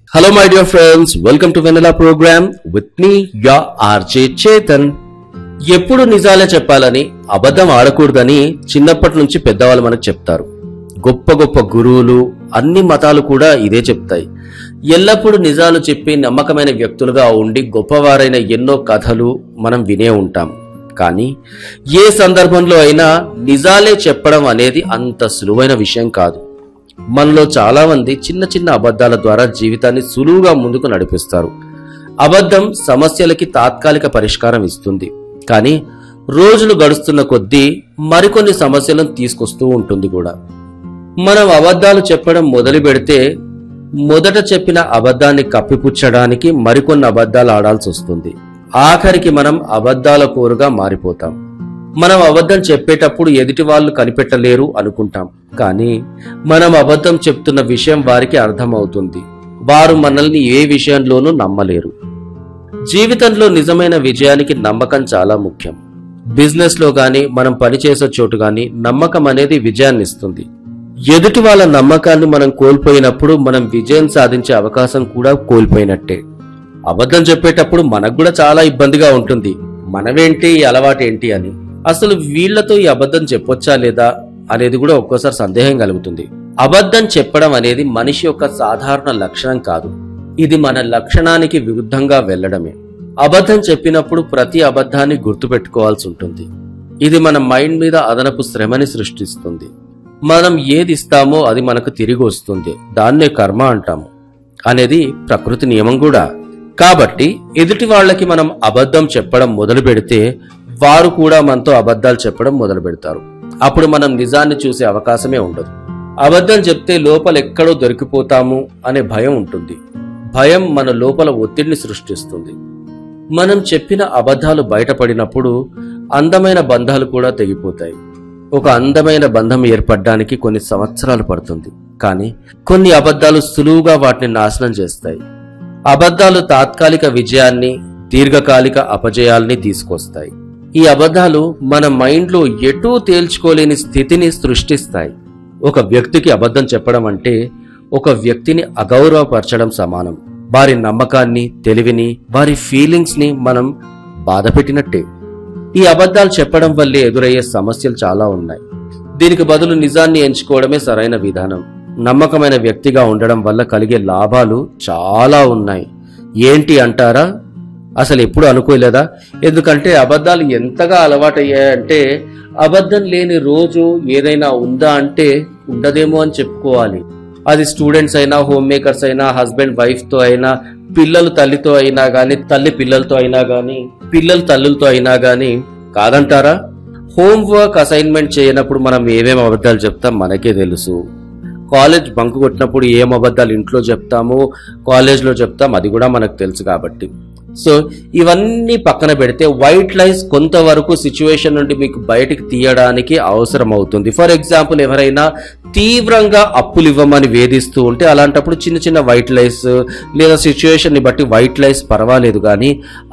Hello, my dear friends. Welcome to Vanilla Program with me, your RJ Chetan. ఎప్పుడు నిజాలే చెప్పాలని అబద్ధం ఆడకూడదని చిన్నప్పటి నుంచి పెద్దవాళ్ళు మనకు చెప్తారు గొప్ప గొప్ప గురువులు అన్ని మతాలు కూడా ఇదే చెప్తాయి ఎల్లప్పుడూ నిజాలు చెప్పి నమ్మకమైన వ్యక్తులుగా ఉండి గొప్పవారైన ఎన్నో కథలు మనం వినే ఉంటాం కానీ ఏ సందర్భంలో అయినా నిజాలే చెప్పడం అనేది అంత సులువైన విషయం కాదు మనలో చాలా మంది చిన్న చిన్న అబద్ధాల ద్వారా జీవితాన్ని సులువుగా ముందుకు నడిపిస్తారు అబద్ధం సమస్యలకి తాత్కాలిక పరిష్కారం ఇస్తుంది కానీ రోజులు గడుస్తున్న కొద్దీ మరికొన్ని సమస్యలను తీసుకొస్తూ ఉంటుంది కూడా మనం అబద్ధాలు చెప్పడం మొదలు పెడితే మొదట చెప్పిన అబద్ధాన్ని కప్పిపుచ్చడానికి మరికొన్ని అబద్ధాలు ఆడాల్సి వస్తుంది ఆఖరికి మనం అబద్ధాల కోరుగా మారిపోతాం మనం అబద్ధం చెప్పేటప్పుడు ఎదుటి వాళ్ళు కనిపెట్టలేరు అనుకుంటాం కానీ మనం అబద్ధం చెప్తున్న విషయం వారికి అర్థమవుతుంది వారు మనల్ని ఏ విషయంలోనూ నమ్మలేరు జీవితంలో నిజమైన విజయానికి నమ్మకం చాలా ముఖ్యం బిజినెస్ లో గాని మనం పనిచేసే చోటు గాని నమ్మకం అనేది విజయాన్ని ఇస్తుంది ఎదుటి వాళ్ళ నమ్మకాన్ని మనం కోల్పోయినప్పుడు మనం విజయం సాధించే అవకాశం కూడా కోల్పోయినట్టే అబద్ధం చెప్పేటప్పుడు మనకు కూడా చాలా ఇబ్బందిగా ఉంటుంది మనమేంటి ఈ అలవాటేంటి అని అసలు వీళ్లతో ఈ అబద్ధం చెప్పొచ్చా లేదా అనేది కూడా ఒక్కోసారి సందేహం కలుగుతుంది అబద్ధం చెప్పడం అనేది మనిషి యొక్క సాధారణ లక్షణం కాదు ఇది మన లక్షణానికి విరుద్ధంగా వెళ్ళడమే అబద్ధం చెప్పినప్పుడు ప్రతి అబద్ధాన్ని గుర్తుపెట్టుకోవాల్సి ఉంటుంది ఇది మన మైండ్ మీద అదనపు శ్రమని సృష్టిస్తుంది మనం ఏది ఇస్తామో అది మనకు తిరిగి వస్తుంది దాన్నే కర్మ అంటాము అనేది ప్రకృతి నియమం కూడా కాబట్టి ఎదుటి వాళ్ళకి మనం అబద్ధం చెప్పడం మొదలు పెడితే వారు కూడా మనతో అబద్ధాలు చెప్పడం మొదలు పెడతారు అప్పుడు మనం నిజాన్ని చూసే అవకాశమే ఉండదు అబద్ధం చెప్తే లోపల ఎక్కడో దొరికిపోతాము అనే భయం ఉంటుంది భయం మన లోపల ఒత్తిడిని సృష్టిస్తుంది మనం చెప్పిన అబద్ధాలు బయటపడినప్పుడు అందమైన బంధాలు కూడా తెగిపోతాయి ఒక అందమైన బంధం ఏర్పడడానికి కొన్ని సంవత్సరాలు పడుతుంది కానీ కొన్ని అబద్ధాలు సులువుగా వాటిని నాశనం చేస్తాయి అబద్ధాలు తాత్కాలిక విజయాన్ని దీర్ఘకాలిక అపజయాల్ని తీసుకొస్తాయి ఈ అబద్ధాలు మన మైండ్లో ఎటూ తేల్చుకోలేని స్థితిని సృష్టిస్తాయి ఒక వ్యక్తికి అబద్ధం చెప్పడం అంటే ఒక వ్యక్తిని అగౌరవపరచడం సమానం వారి నమ్మకాన్ని తెలివిని వారి ఫీలింగ్స్ ని మనం బాధపెట్టినట్టే ఈ అబద్ధాలు చెప్పడం వల్లే ఎదురయ్యే సమస్యలు చాలా ఉన్నాయి దీనికి బదులు నిజాన్ని ఎంచుకోవడమే సరైన విధానం నమ్మకమైన వ్యక్తిగా ఉండడం వల్ల కలిగే లాభాలు చాలా ఉన్నాయి ఏంటి అంటారా అసలు ఎప్పుడు అనుకోలేదా ఎందుకంటే అబద్ధాలు ఎంతగా అలవాటయ్యాయంటే అబద్ధం లేని రోజు ఏదైనా ఉందా అంటే ఉండదేమో అని చెప్పుకోవాలి అది స్టూడెంట్స్ అయినా హోమ్ మేకర్స్ అయినా హస్బెండ్ వైఫ్ తో అయినా పిల్లలు తల్లితో అయినా గాని తల్లి పిల్లలతో అయినా గాని పిల్లలు తల్లులతో అయినా గాని కాదంటారా హోంవర్క్ అసైన్మెంట్ చేయనప్పుడు మనం ఏమేం అబద్ధాలు చెప్తాం మనకే తెలుసు కాలేజ్ బంక్ కొట్టినప్పుడు ఏం అబద్ధాలు ఇంట్లో చెప్తాము కాలేజ్లో చెప్తాం అది కూడా మనకు తెలుసు కాబట్టి సో ఇవన్నీ పక్కన పెడితే వైట్ లైస్ కొంతవరకు సిచ్యువేషన్ నుండి మీకు బయటికి తీయడానికి అవసరం అవుతుంది ఫర్ ఎగ్జాంపుల్ ఎవరైనా తీవ్రంగా అప్పులు ఇవ్వమని వేధిస్తూ ఉంటే అలాంటప్పుడు చిన్న చిన్న వైట్ లైస్ లేదా సిచ్యువేషన్ ని బట్టి వైట్ లైస్ పర్వాలేదు కానీ